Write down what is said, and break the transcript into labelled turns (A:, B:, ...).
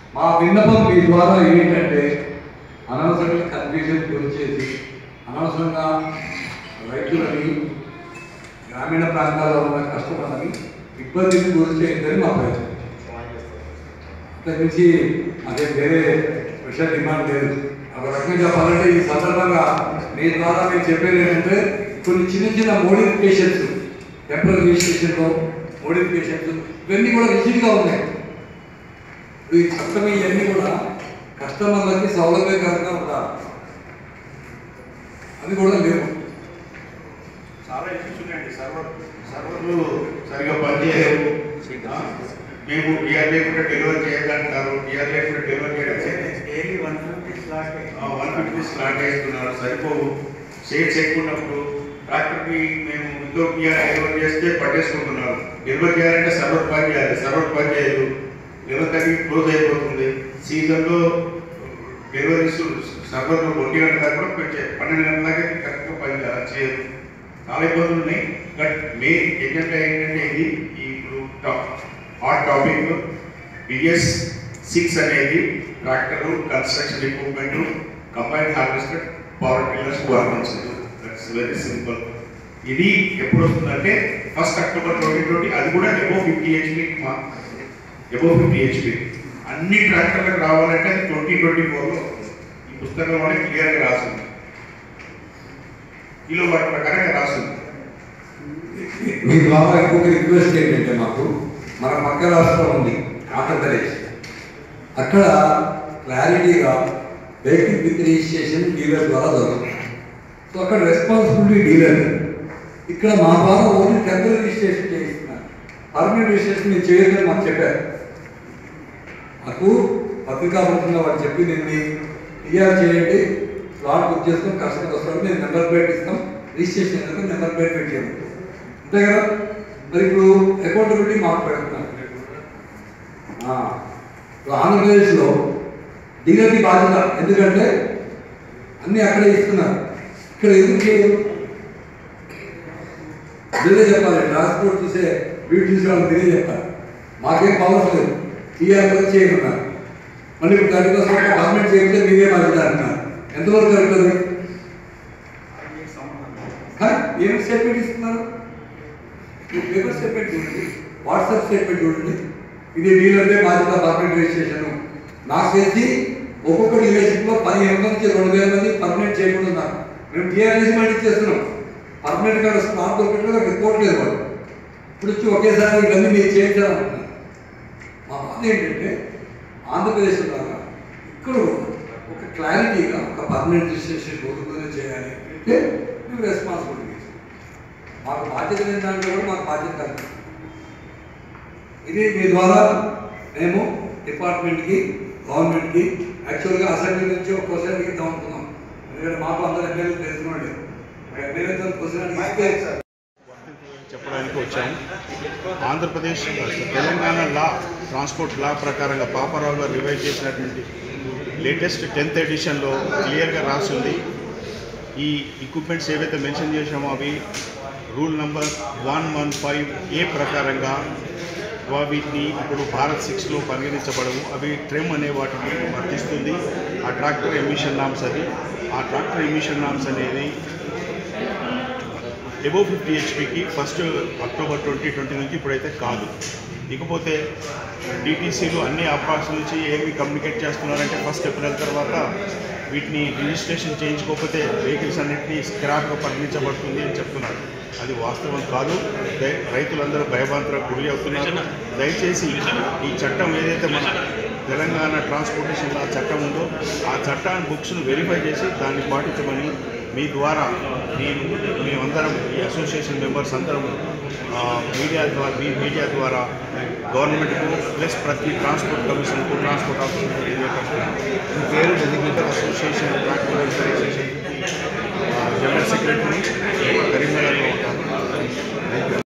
A: మా విన్నపం మీ ద్వారా ఏంటంటే అనవసరంగా కన్ఫ్యూజన్ గురి చేసి అనవసరంగా రైతులని గ్రామీణ ప్రాంతాల్లో ఉన్న కస్టమర్లని ఇబ్బందికి గురి చేయొద్దని మా ప్రయత్నం అంతకుమించి అదే వేరే స్పెషల్ డిమాండ్ లేదు ఒక రకంగా చెప్పాలంటే ఈ సందర్భంగా మీ ద్వారా మేము చెప్పేది ఏంటంటే కొన్ని చిన్న చిన్న మోడిఫికేషన్స్ టెంపరీ రిజిస్ట్రేషన్లో మోడిఫికేషన్స్ ఇవన్నీ కూడా విజిట్గా ఉన్నాయి ఇప్పుడు ఈ చట్టం ఇవన్నీ కూడా కస్టమర్లకి సౌలభ్యకరంగా ఉండాలి అది కూడా లేవు
B: చాలా ఇష్యూస్ ఉన్నాయండి సర్వర్ సర్వర్లు సరిగా పనిచేయవు ఆ, మేము టీఆర్ లేకుండా డెలివరీ చేయాలంటారు టీఆర్ లేకుండా డెలివరీ చేయడం
C: daily one fifty slot
B: one fifty slot వేస్తున్నారు సరిపోవు షేడ్స్ ఎక్కువ ఉన్నప్పుడు ట్రాక్టర్కి మేము వితౌట్ టీఆర్ డెలివరీ చేస్తే పట్టేసుకుంటున్నారు డెలివరీ చేయాలంటే సర్వర్ పని చేయాలి సర్వర్ పని చేయదు డెలివరీ తగ్గి క్లోజ్ అయిపోతుంది సీజన్లో డెలివరీస్ సర్వర్లో ఒంటి గంట దాకా కూడా పెట్టే పన్నెండు గంటల దాకా కరెక్ట్గా పని చేయాలి చేయదు చాలా ఇబ్బందులు ఉన్నాయి బట్ మెయిన్ ఎజెండా ఏంటంటే ఇది ఈ ఇప్పుడు top hot topic BS six అనేది tractor construction equipment combine harvester power tillers governments that's very simple ఇది ఎప్పుడు వస్తుందంటే ఫస్ట్ అక్టోబర్ ట్వంటీ ట్వంటీ అది కూడా above fifty HP above fifty HP అన్ని ట్రాక్టర్లకు రావాలంటే అది ట్వంటీ ట్వంటీ ఫోర్లో ఈ పుస్తకంలోనే క్లియర్గా రాసింది కిలో వాటి ప్రకారంగా రాసింది
A: మీ ద్వారా ఇంకొక రిక్వెస్ట్ ఏంటంటే మాకు మన పక్క రాష్ట్రం ఉంది ఆంధ్రప్రదేశ్ అక్కడ క్లారిటీగా వెహికల్ విత్ రిజిస్ట్రేషన్ డీలర్ ద్వారా జరుగుతుంది సో అక్కడ రెస్పాన్సిబిలిటీ డీలర్ ఇక్కడ మా ద్వారా ఓన్లీ టెంపరీ రిజిస్ట్రేషన్ చేయిస్తున్నారు పర్మనెంట్ రిజిస్ట్రేషన్ మీరు చేయొద్దని మాకు చెప్పారు మాకు పత్రికాముఖంగా వాళ్ళు చెప్పింది ఏంటి టీఆర్ చేయండి స్లాట్ బుక్ చేసుకొని కస్టమర్ వస్తాడు మేము నెంబర్ ప్లేట్ ఇస్తాం రిజిస్ట్రేషన్ అయినాక నెంబర్ ప్లేట్ పెట్టాము అంతే కదా మరి ఇప్పుడు అకౌంటబిలిటీ మాకు పెడుతున్నారు ఆ, ఇప్పుడు ఆంధ్రప్రదేశ్లో డీలర్కి బాధ్యత ఎందుకంటే అన్నీ అక్కడే ఇస్తున్నారు ఇక్కడ ఎందుకు చేయరు మీరే చెప్పాలి ట్రాన్స్పోర్ట్ చూసే వీటి చూసే వాళ్ళు మీరే చెప్పాలి మాకేం పవర్స్ లేదు టీఆర్ కూడా చేయమన్నారు మళ్ళీ ఇప్పుడు దాని కోసం గవర్నమెంట్ చేయకపోతే మీరే బాధ్యత అంటున్నారు ఎంతవరకు జరుగుతుంది హ? ఏం స్టేట్మెంట్ ఇస్తున్నారు పేపర్ స్టేట్మెంట్ చూడండి వాట్సాప్ స్టేట్మెంట్ చూడండి ఇది డీలర్దే బాధ్యత పర్మనెంట్ రిజిస్ట్రేషన్ నాకు తెలిసి ఒక్కొక్క డీలర్షిప్లో పదిహేను వందల నుంచి రెండు వేల మంది పర్మనెంట్ చేయకుండా ఉన్నారు మేము టీఆర్ఎస్ మళ్ళీ చేస్తున్నాం పర్మనెంట్ గా స్టాప్ దొరకట్లేదు రిపోర్ట్ లేదు వాళ్ళు ఇప్పుడు వచ్చి ఒకేసారి ఇవన్నీ మీరు చేయించాలంటున్నారు మా బాధ ఏంటంటే ఆంధ్రప్రదేశ్ లాగా ఇక్కడ కూడా ఒక క్లారిటీగా ఒక పర్మనెంట్ రిజిస్ట్రేషన్ కోరుకునే చేయాలి అంటే మేము రెస్పాన్సిబిలిటీ మాకు బాధ్యత లేని దాంట్లో కూడా మాకు బాధ్యత కలుగుతుంది ఇది మీ ద్వారా మేము డిపార్ట్మెంట్కి గవర్నమెంట్కి యాక్చువల్గా అసెంబ్లీ నుంచి ఒక క్వశ్చన్ అడిగిద్దాం అనుకున్నాం ఎందుకంటే మాకు అందరూ ఎమ్మెల్యేలు తెలిసినోడే ఎమ్మెల్యేతో క్వశ్చన్ అడిగితే
B: చెప్పడానికి వచ్చాము Andhra Pradesh Telangana law transport law ప్రకారంగా పాపారావు గారు రివైజ్ చేసినటువంటి లేటెస్ట్ టెన్త్ ఎడిషన్లో క్లియర్గా రాసింది ఈ ఎక్విప్మెంట్స్ ఏవైతే మెన్షన్ చేశామో అవి rule number one one five A ప్రకారంగా వా- వీటిని ఇప్పుడు భారత్ సిక్స్లో పరిగణించబడవు అవి ట్రెమ్ అనే వాటిని వర్తిస్తుంది ఆ ట్రాక్టర్ ఎమిషన్ నామ్స్ అది ఆ ట్రాక్టర్ ఎమిషన్ నామ్స్ అనేది ఎబో ఫిఫ్టీ హెచ్పికి ఫస్ట్ అక్టోబర్ ట్వంటీ ట్వంటీ నుంచి ఇప్పుడైతే కాదు ఇకపోతే డిటీసీలు అన్ని ఆపార్ట్స్ నుంచి ఏమి కమ్యూనికేట్ చేస్తున్నారంటే ఫస్ట్ ఏప్రిల్ తర్వాత వీటిని రిజిస్ట్రేషన్ చేయించుకోకపోతే వెహికల్స్ అన్నింటినీ స్క్రాప్గా పరిగణించబడుతుంది అని చెప్తున్నారు అది వాస్తవం కాదు దయ- రైతులందరూ భయభ్రాంతులకు గురి అవుతున్నారు దయచేసి ఈ చట్టం ఏదైతే మన తెలంగాణ ట్రాన్స్పోర్టేషన్ లా చట్టం ఉందో ఆ చట్టాన్ని బుక్స్ను వెరిఫై చేసి దాన్ని పాటించమని మీ ద్వారా నేను మేమందరం ఈ అసోసియేషన్ మెంబర్స్ అందరం ఆ, మీడియా ద్వారా మీ మీడియా ద్వారా గవర్నమెంట్కు ప్లస్ ప్రతి ట్రాన్స్పోర్ట్ కమిషన్కు ట్రాన్స్పోర్ట్ ఆఫీసర్కు తెలియజేస్తాను association tractor welfare association general secretary కరీంనగర్లో ఉంటాను